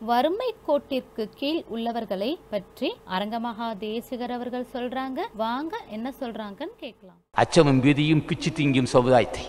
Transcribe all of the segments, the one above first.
வறுமை கோட்டிற்கு கீழ் உள்ளவர்களை பற்றி அரங்கமகா தேசிகர் அவர்கள் சொல்றாங்க வாங்க என்ன சொல்றாங்கன்னு கேட்கலாம் அச்சமும் பீதியும் பிச்சு திங்கும் சமுதாயத்தை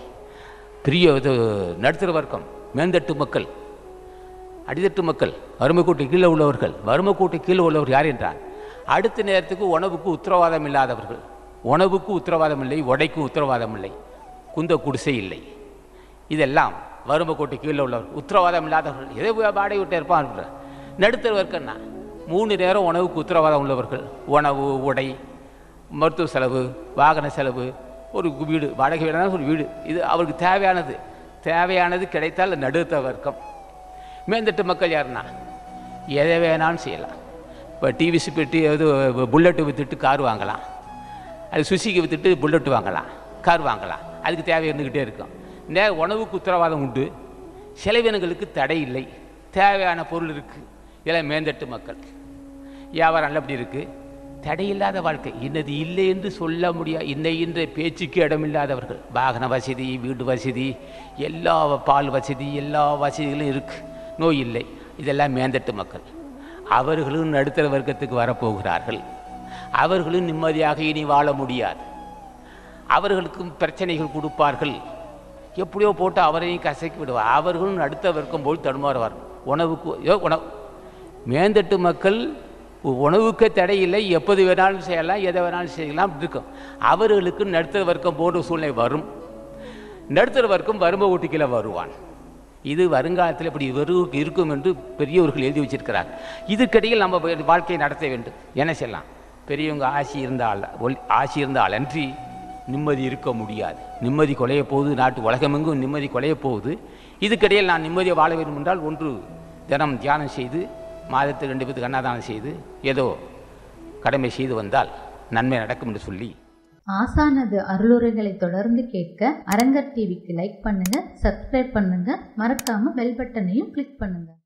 பெரிய இது நடுத்தர வர்க்கம் மேந்தட்டு மக்கள் அடித்தட்டு மக்கள் வறுமை கூட்டு கீழே உள்ளவர்கள் வறுமை கூட்டு கீழே உள்ளவர் யார் என்றால் அடுத்த நேரத்துக்கு உணவுக்கு உத்தரவாதம் இல்லாதவர்கள் உணவுக்கு உத்தரவாதம் இல்லை உடைக்கு உத்தரவாதம் இல்லை குந்த குடிசை இல்லை இதெல்லாம் வறுமை கோட்டு கீழே உள்ளவர் உத்தரவாதம் இல்லாதவர்கள் எதை போய் வாடகை விட்டு இருப்பான் நடுத்தர வர்க்கம்னா மூணு நேரம் உணவுக்கு உத்தரவாதம் உள்ளவர்கள் உணவு உடை மருத்துவ செலவு வாகன செலவு ஒரு வீடு வாடகை வீடான ஒரு வீடு இது அவருக்கு தேவையானது தேவையானது கிடைத்தால் நடுத்தர வர்க்கம் மேந்தட்டு மக்கள் யாருன்னா எதை வேணாலும் செய்யலாம் இப்போ டிவிசி பெட்டி எது புல்லட்டு விற்றுட்டு கார் வாங்கலாம் அது சுசிக்கு விற்றுட்டு புல்லட்டு வாங்கலாம் கார் வாங்கலாம் அதுக்கு தேவை இருந்துக்கிட்டே இருக்கும் நே உணவுக்கு உத்தரவாதம் உண்டு செலவினங்களுக்கு தடை இல்லை தேவையான பொருள் இருக்குது இதெல்லாம் மேந்தட்டு மக்கள் வியாபாரம் நல்லபடி இருக்குது தடையில்லாத வாழ்க்கை இன்னது இல்லை என்று சொல்ல முடியாது இன்னை இன்ற பேச்சுக்கு இடமில்லாதவர்கள் வாகன வசதி வீடு வசதி எல்லா பால் வசதி எல்லா வசதிகளும் இருக்குது நோய் இல்லை இதெல்லாம் மேந்தட்டு மக்கள் அவர்களும் நடுத்தர வர்க்கத்துக்கு வரப்போகிறார்கள் அவர்களும் நிம்மதியாக இனி வாழ முடியாது அவர்களுக்கும் பிரச்சனைகள் கொடுப்பார்கள் எப்படியோ போட்டு அவரையும் கசக்கி விடுவார் அவர்களும் அடுத்த வர்க்கம் போல் தடுமாறுவார் உணவுக்கு ஏதோ உணவு மேந்தட்டு மக்கள் உணவுக்கு தடை இல்லை எப்போது வேணாலும் செய்யலாம் எதை வேணாலும் செய்யலாம் அப்படி இருக்கும் அவர்களுக்கு நடுத்தர வர்க்கம் போன்ற சூழ்நிலை வரும் நடுத்தர வர்க்கம் வறுமை ஊட்டிக்கில் வருவான் இது வருங்காலத்தில் இப்படி வரும் இருக்கும் என்று பெரியவர்கள் எழுதி வச்சிருக்கிறார் இதுக்கிடையில் நம்ம வாழ்க்கையை நடத்த வேண்டும் என்ன செய்யலாம் பெரியவங்க ஆசி இருந்தால் ஒல்- ஆசி இருந்தால் அன்றி நிம்மதி இருக்க முடியாது நிம்மதி குலைய போகுது நாட்டு உலகமெங்கும் நிம்மதி குலைய போகுது இதுக்கிடையில் நான் நிம்மதியை வாழ வேண்டும் என்றால் ஒன்று தினம் தியானம் செய்து மாதத்துக்கு ரெண்டு பேத்துக்கு அன்னதானம் செய்து ஏதோ கடமை செய்து வந்தால் நன்மை நடக்கும் என்று சொல்லி ஆசானது அருளுரைகளை தொடர்ந்து கேட்க அரங்கர் டிவிக்கு லைக் பண்ணுங்க சப்ஸ்கிரைப் பண்ணுங்க மறக்காம பெல் பட்டனையும் கிளிக் பண்ணுங்க